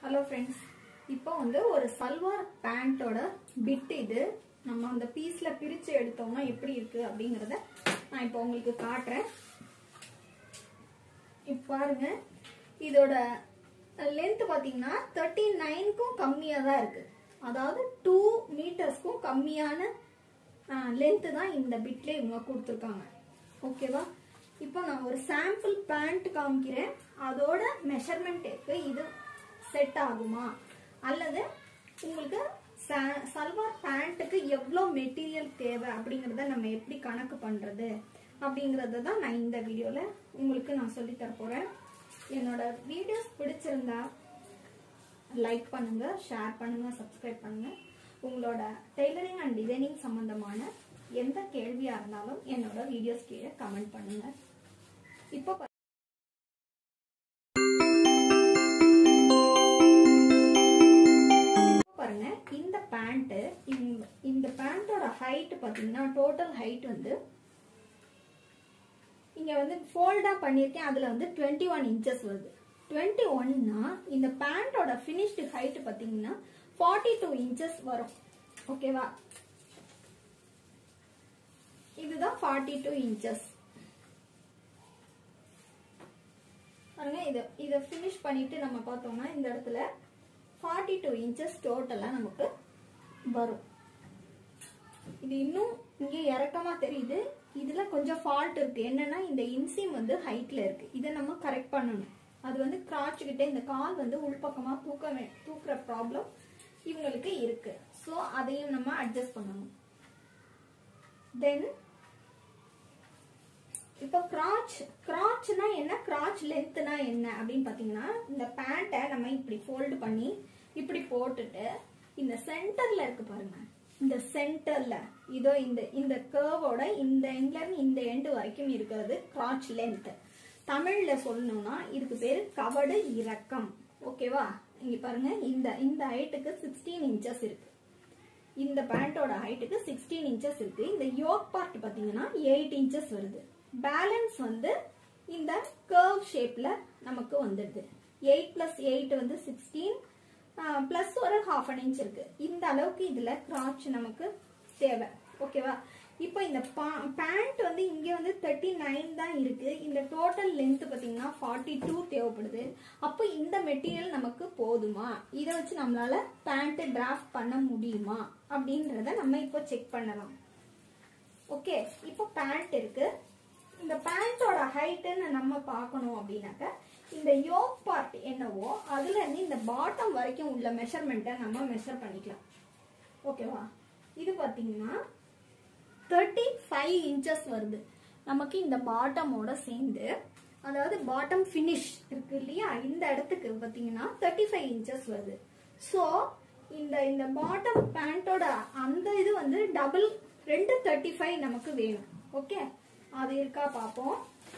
hello friends இப்போ வந்து ஒரு சல்வார் பேண்ட்டோட பிட் இது நம்ம அந்த பீஸில் பிரித்து எடுத்தோம்னா எப்படி இருக்குது அப்படிங்கிறத நான் இப்போ உங்களுக்கு காட்டுறேன் இப்போ பாருங்க இதோட லென்த் பார்த்தீங்கன்னா தேர்ட்டி நைனுக்கும் கம்மியாக தான் இருக்குது அதாவது டூ மீட்டர்ஸ்க்கும் கம்மியான லென்த்து தான் இந்த பிட்ல இவங்க கொடுத்துருக்காங்க ஓகேவா இப்போ நான் ஒரு சாம்பிள் பேண்ட் காமிக்கிறேன் அதோட மெஷர்மெண்ட்டுக்கு இது செட் ஆகுமா அல்லது உங்களுக்கு ச- சல்வார் பேண்ட்டுக்கு எவ்வளோ மெட்டீரியல் தேவை அப்படிங்கிறத நம்ம எப்படி கணக்கு பண்ணுறது அப்படிங்கிறத தான் நான் இந்த வீடியோவில் உங்களுக்கு நான் சொல்லித் தர போகிறேன் என்னோட வீடியோஸ் பிடிச்சிருந்தா லைக் பண்ணுங்க ஷேர் பண்ணுங்க சப்ஸ்கிரைப் பண்ணுங்க உங்களோட டெய்லரிங் அண்ட் டிசைனிங் சம்பந்தமான எந்த கேள்வியா இருந்தாலும் என்னோட வீடியோஸ் கீழே கமெண்ட் பண்ணுங்க இப்போ பா- இப்போ பாருங்க இந்த பேண்ட் இந்த பேண்டோட ஹைட் பாத்தீங்கன்னா டோட்டல் ஹைட் வந்து இங்க வந்து ஃபோல்டா பண்ணியிருக்கேன் அதுல வந்து 21 ஒன் இன்ச்சஸ் வருது 21 ஒன்னா இந்த பேண்டோட ஃபினிஷ்டு ஹைட் பாத்தீங்கன்னா 42 டூ இன்ச்சஸ் வரும் ஓகேவா இதுதான் 42 டூ இன்ச்சஸ் பாருங்க இதை இதை ஃபினிஷ் பண்ணிட்டு நம்ம பார்த்தோம்னா இந்த இடத்துல 42 டூ இன்ச்சஸ் டோட்டலாக நமக்கு வரும் இது இன்னும் இங்க இறக்கமா தெரியுது இதுல கொஞ்சம் ஃபால்ட் இருக்கு என்னன்னா இந்த இன்சீம் வந்து ஹைட்ல இருக்கு இதை நம்ம கரெக்ட் பண்ணணும் அது வந்து கிராச் கிட்ட இந்த கால் வந்து உள்பக்கமா தூக்க வே- தூக்குற ப்ராப்ளம் இவங்களுக்கு இருக்கு ஸோ அதையும் நம்ம அட்ஜஸ்ட் பண்ணணும் தென் இப்போ கிராச் கிராச்னா என்ன கிராச் லென்த்னா என்ன அப்படின்னு பார்த்தீங்கன்னா இந்த பேண்ட்டை நம்ம இப்படி ஃபோல்டு பண்ணி இப்படி போட்டுட்டு இந்த சென்டர்ல இருக்கு பாருங்க இந்த சென்டர்ல இதோ இந்த இந்த கேர்வோட இந்த எண்ட்ல இருந்து இந்த எண்டு வரைக்கும் இருக்கிறது கிராச் லென்த் தமிழ்ல சொல்லணும்னா இதுக்கு பேரு கவடு இறக்கம் ஓகேவா இங்க பாருங்க இந்த இந்த ஹைட்டுக்கு சிக்ஸ்டீன் இன்ச்சஸ் இருக்கு இந்த பேண்டோட ஹைட்டுக்கு சிக்ஸ்டீன் இன்ச்சஸ் இருக்கு இந்த யோக் பார்ட் பாத்தீங்கன்னா எயிட் இன்ச்சஸ் வருது பேலன்ஸ் வந்து இந்த கர்வ் ஷேப்ல நமக்கு வந்துடுது எயிட் பிளஸ் எயிட் வந்து சிக்ஸ்டீன் பிளஸ் ஒரு ஹாஃப் அன் இன்ச் இருக்கு இந்த அளவுக்கு இதுல கிராச் நமக்கு தேவை ஓகேவா இப்போ இந்த பேண்ட் வந்து இங்க வந்து தேர்ட்டி நைன் தான் இருக்கு இந்த டோட்டல் லென்த் பாத்தீங்கன்னா ஃபார்ட்டி டூ தேவைப்படுது அப்போ இந்த மெட்டீரியல் நமக்கு போதுமா இதை வச்சு நம்மளால பேண்ட் டிராஃப்ட் பண்ண முடியுமா அப்படின்றத நம்ம இப்போ செக் பண்ணலாம் ஓகே இப்போ பேண்ட் இருக்கு இந்த பேண்டோட ஹைட்டுன்னு நம்ம பார்க்கணும் அப்படின்னாக்க இந்த யோக் பார்ட் என்னவோ அதுல இருந்து இந்த பாட்டம் வரைக்கும் உள்ள மெஷர்மெண்ட்டை நம்ம மெஷர் பண்ணிக்கலாம் ஓகேவா இது பார்த்தீங்கன்னா தேர்ட்டி ஃபைவ் இன்ச்சஸ் வருது நமக்கு இந்த பாட்டமோட சேர்ந்து அதாவது பாட்டம் ஃபினிஷ் இருக்கு இல்லையா இந்த இடத்துக்கு பார்த்தீங்கன்னா தேர்ட்டி ஃபைவ் இன்ச்சஸ் வருது ஸோ இந்த இந்த பாட்டம் பேண்ட்டோட அந்த இது வந்து டபுள் ரெண்டு தேர்ட்டி ஃபைவ் நமக்கு வேணும் ஓகே அது இருக்கா பார்ப்போம்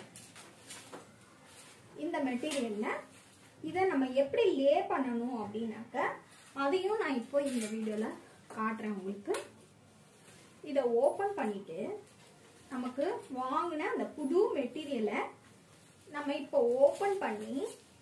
இந்த மெட்டீரியல்ல இதை நம்ம எப்படி லே பண்ணணும் அப்படின்னாக்க அதையும் நான் இப்போ இந்த வீடியோல காட்டுறேன் உங்களுக்கு இதை ஓப்பன் பண்ணிட்டு நமக்கு வாங்கின அந்த புது மெட்டீரியலை நம்ம இப்போ ஓப்பன் பண்ணி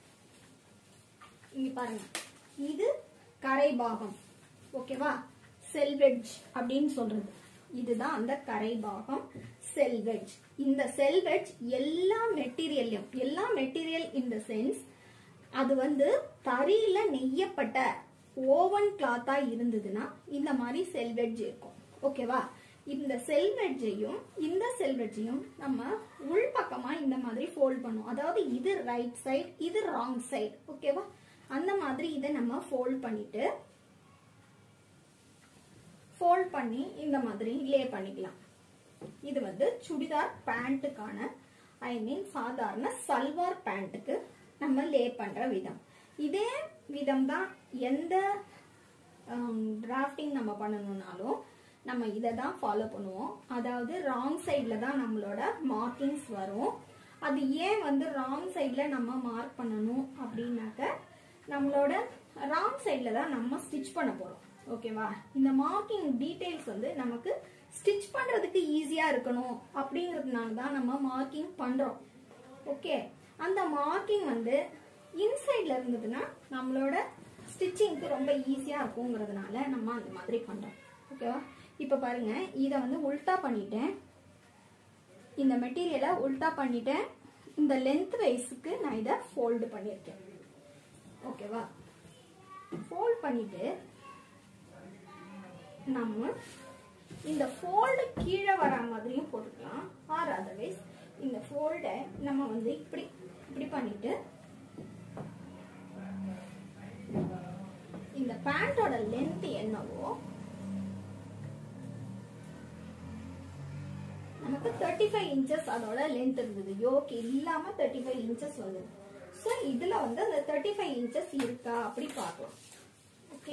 இங்க பாருங்க இது கரை பாகம் ஓகேவா செல்வெட்ஜ் அப்படின்னு சொல்றது இதுதான் அந்த கரை பாகம் செல்வெட்ஜ் இந்த செல்வெட்ஜ் எல்லா மெட்டீரியல்லையும் எல்லா மெட்டீரியல் இன் த சென்ஸ் அது வந்து தறியில நெய்யப்பட்ட ஓவன் கிளாத்தா இருந்ததுன்னா இந்த மாதிரி செல்வெட்ஜ் இருக்கும் ஓகேவா இந்த செல்வெட்ஜையும் இந்த செல்வெட்ஜையும் நம்ம உள்பக்கமா இந்த மாதிரி ஃபோல்ட் பண்ணும் அதாவது இது ரைட் சைடு இது ராங் சைடு ஓகேவா அந்த மாதிரி இதை நம்ம ஃபோல்ட் பண்ணிட்டு ஃபோல்ட் பண்ணி இந்த மாதிரி லே பண்ணிக்கலாம் இது வந்து சுடிதார் பேண்ட்டுக்கான ஐ மீன் சாதாரண சல்வார் பேண்ட்டுக்கு நம்ம லே பண்ற விதம் இதே விதம் தான் எந்த டிராஃப்டிங் நம்ம பண்ணணும்னாலும் நம்ம இதை தான் ஃபாலோ பண்ணுவோம் அதாவது ராங் சைடில் தான் நம்மளோட மார்க்கிங்ஸ் வரும் அது ஏன் வந்து ராங் சைடில் நம்ம மார்க் பண்ணணும் அப்படின்னாக்க நம்மளோட ராங் சைடில் தான் நம்ம ஸ்டிச் பண்ண போகிறோம் ஓகேவா இந்த மார்க்கிங் டீடைல்ஸ் வந்து நமக்கு ஸ்டிச் பண்ணுறதுக்கு ஈஸியாக இருக்கணும் அப்படிங்கிறதுனால தான் நம்ம மார்க்கிங் பண்ணுறோம் ஓகே அந்த மார்க்கிங் வந்து இன்சைடில் இருந்ததுன்னா நம்மளோட ஸ்டிச்சிங்க்கு ரொம்ப ஈஸியாக இருக்குங்கிறதுனால நம்ம அந்த மாதிரி பண்ணுறோம் ஓகேவா இப்போ பாருங்க இதை வந்து உல்டா பண்ணிட்டேன் இந்த மெட்டீரியலை உல்டா பண்ணிட்டேன் இந்த லென்த் வைஸுக்கு நான் இதை ஃபோல்டு பண்ணியிருக்கேன் ஓகேவா ஃபோல்ட் பண்ணிட்டு நம்ம இந்த ஃபோல்டு கீழே வர மாதிரியும் போட்டுக்கலாம் ஆர் அதர்வைஸ் இந்த ஃபோல்டை நம்ம வந்து இப்படி இப்படி பண்ணிட்டு இந்த பேண்டோட லென்த் என்னவோ நமக்கு தேர்ட்டி ஃபைவ் இன்ச்சஸ் அதோட லென்த் இருந்தது யோக் இல்லாம தேர்ட்டி ஃபைவ் இன்ச்சஸ் வந்தது ஸோ இதுல வந்து அந்த தேர்ட்டி ஃபைவ் இன்ச்சஸ் இருக்கா அப்படி பார்க்கலாம் ஓகே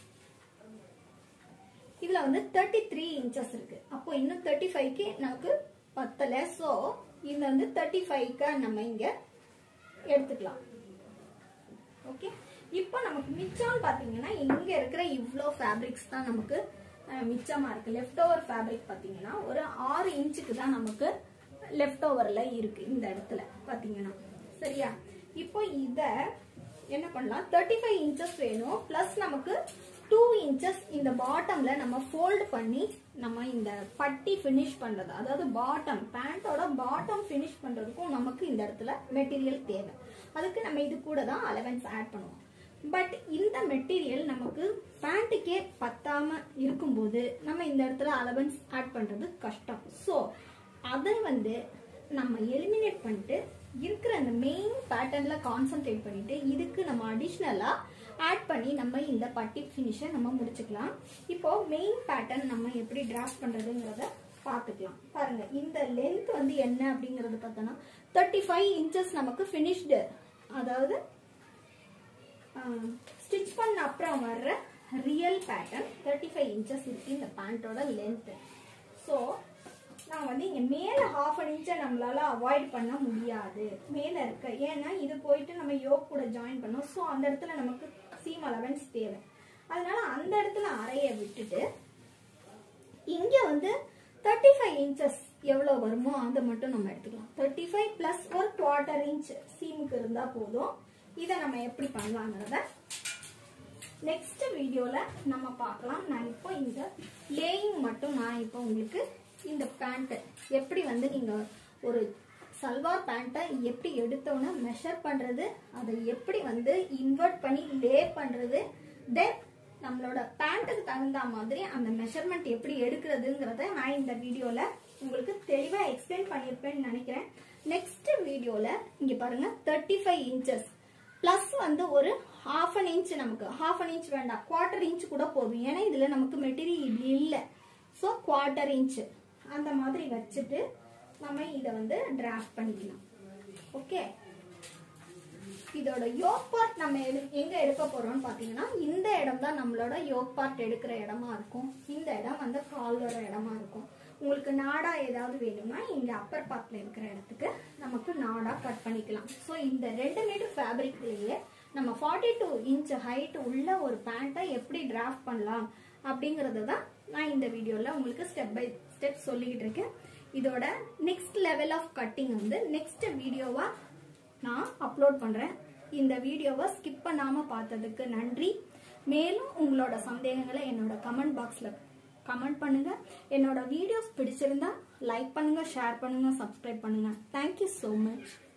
இதுல வந்து தேர்ட்டி த்ரீ இன்ச்சஸ் இருக்கு அப்போ இன்னும் தேர்ட்டி ஃபைவ்க்கு நமக்கு பத்தல ஸோ இதுல வந்து தேர்ட்டி ஃபைவ்க்கு நம்ம இங்க எடுத்துக்கலாம் ஓகே இப்போ நமக்கு மிச்சம்னு பார்த்தீங்கன்னா இங்க இருக்கிற இவ்வளோ ஃபேப்ரிக்ஸ் தான் நமக்கு அஹ், மிச்சமா இருக்கு லெஃப்ட் ஓவர் ஃபேப்ரிக் பார்த்தீங்கன்னா ஒரு ஆறு இன்ச்சுக்கு தான் நமக்கு லெஃப்ட் ஓவர்ல இருக்கு இந்த இடத்துல பார்த்தீங்கன்னா சரியா இப்போ இத என்ன பண்ணலாம் தேர்ட்டி ஃபைவ் இன்ச்சஸ் வேணும் ப்ளஸ் நமக்கு டூ இன்ச்சஸ் இந்த பாட்டம்ல நம்ம ஃபோல்ட் பண்ணி நம்ம இந்த பட்டி ஃபினிஷ் பண்றது அதாவது பாட்டம் பேண்டோட பாட்டம் ஃபினிஷ் பண்றதுக்கும் நமக்கு இந்த இடத்துல மெட்டீரியல் தேவை அதுக்கு நம்ம இது கூட தான் அலவன்ஸ் ஆட் பண்ணுவோம் பட் இந்த மெட்டீரியல் நமக்கு பேண்ட்டுக்கே பத்தாம இருக்கும்போது நம்ம இந்த இடத்துல அலவன்ஸ் ஆட் பண்றது கஷ்டம் ஸோ அதை வந்து நம்ம எலிமினேட் பண்ணிட்டு இருக்கிற அந்த மெயின் பேட்டர்ன்ல கான்சென்ட்ரேட் பண்ணிட்டு இதுக்கு நம்ம அடிஷ்னலா ஆட் பண்ணி நம்ம இந்த பட்டி ஃபினிஷை நம்ம முடிச்சுக்கலாம் இப்போ மெயின் பேட்டர்ன் நம்ம எப்படி டிராஃப்ட் பண்றதுங்கிறத பார்த்துக்கலாம் பாருங்க இந்த லென்த் வந்து என்ன அப்படிங்கறது பார்த்தோன்னா தேர்ட்டி ஃபைவ் இன்ச்சஸ் நமக்கு ஃபினிஷ்டு அதாவது ஸ்டிச் பண்ண அப்புறம் வர்ற real pattern thirty five inches இருக்கு இந்த பேண்ட்டோட லென்த் ஸோ நான் வந்து இங்கே மேலே ஹாஃப் அன் இன்ச்சை நம்மளால அவாய்ட் பண்ண முடியாது மேலே இருக்க ஏன்னா இது போயிட்டு நம்ம யோக் கூட ஜாயின் பண்ணோம் ஸோ அந்த இடத்துல நமக்கு சீம் அலவன்ஸ் தேவை அதனால அந்த இடத்துல அறைய விட்டுட்டு இங்க வந்து தேர்ட்டி ஃபைவ் இன்ச்சஸ் எவ்வளோ வருமோ அதை மட்டும் நம்ம எடுத்துக்கலாம் தேர்ட்டி ஃபைவ் பிளஸ் ஒரு குவார்டர் இன்ச் சீமுக்கு இருந்தா போதும் இதை நம்ம எப்படி பண்ணலாங்கிறத நெக்ஸ்ட் வீடியோல நம்ம பார்க்கலாம் நான் இப்போ இந்த லேயிங் மட்டும் நான் இப்போ உங்களுக்கு இந்த பேண்ட் எப்படி வந்து நீங்க ஒரு சல்வார் பேண்ட்டை எப்படி எடுத்தோன்னு மெஷர் பண்றது அதை எப்படி வந்து இன்வெர்ட் பண்ணி லே பண்றது தென் நம்மளோட பேண்ட்டுக்கு தகுந்த மாதிரி அந்த மெஷர்மெண்ட் எப்படி எடுக்கிறதுங்கிறத நான் இந்த வீடியோல உங்களுக்கு தெளிவா எக்ஸ்பிளைன் பண்ணியிருப்பேன்னு நினைக்கிறேன் நெக்ஸ்ட் வீடியோல இங்க பாருங்க தேர்ட்டி ஃபைவ் இன்ச்சஸ் பிளஸ் வந்து ஒரு ஹாஃப் அன் இன்ச் நமக்கு ஹாஃப் அன் இன்ச் வேண்டாம் குவார்டர் இன்ச் கூட போதும் ஏன்னா இதுல நமக்கு மெட்டீரியல் இல்லை ஸோ குவார்டர் இன்ச் அந்த மாதிரி வச்சுட்டு நம்ம இதை வந்து டிராஃப்ட் பண்ணிக்கலாம் ஓகே இதோட யோக் பார்ட் நம்ம எடு எங்க எடுக்க போறோம்னு பாத்தீங்கன்னா இந்த இடம் தான் நம்மளோட யோக் பார்ட் எடுக்கிற இடமா இருக்கும் இந்த இடம் வந்து காலோட இடமா இருக்கும் உங்களுக்கு நாடா ஏதாவது வேணும்னா இங்க அப்பர் பார்ட்ல இருக்கிற இடத்துக்கு நமக்கு நாடா கட் பண்ணிக்கலாம் ஸோ இந்த ரெண்டு மீட்டர் ஃபேப்ரிக்லயே நம்ம ஃபார்ட்டி டூ இன்ச் ஹைட் உள்ள ஒரு பேண்ட்டை எப்படி டிராஃப்ட் பண்ணலாம் அப்படிங்கறது தான் நான் இந்த வீடியோல உங்களுக்கு ஸ்டெப் பை ஸ்டெப் சொல்லிக்கிட்டு இருக்கேன் இதோட நெக்ஸ்ட் லெவல் ஆஃப் கட்டிங் வந்து நெக்ஸ்ட் வீடியோவா நான் அப்லோட் பண்றேன் இந்த வீடியோவை ஸ்கிப் பண்ணாம பார்த்ததுக்கு நன்றி மேலும் உங்களோட சந்தேகங்களை என்னோட கமெண்ட் பாக்ஸ்ல கமெண்ட் பண்ணுங்க என்னோட வீடியோஸ் பிடிச்சிருந்தா லைக் பண்ணுங்க ஷேர் பண்ணுங்க சப்ஸ்கிரைப் பண்ணுங்க தேங்க்யூ ஸோ மச்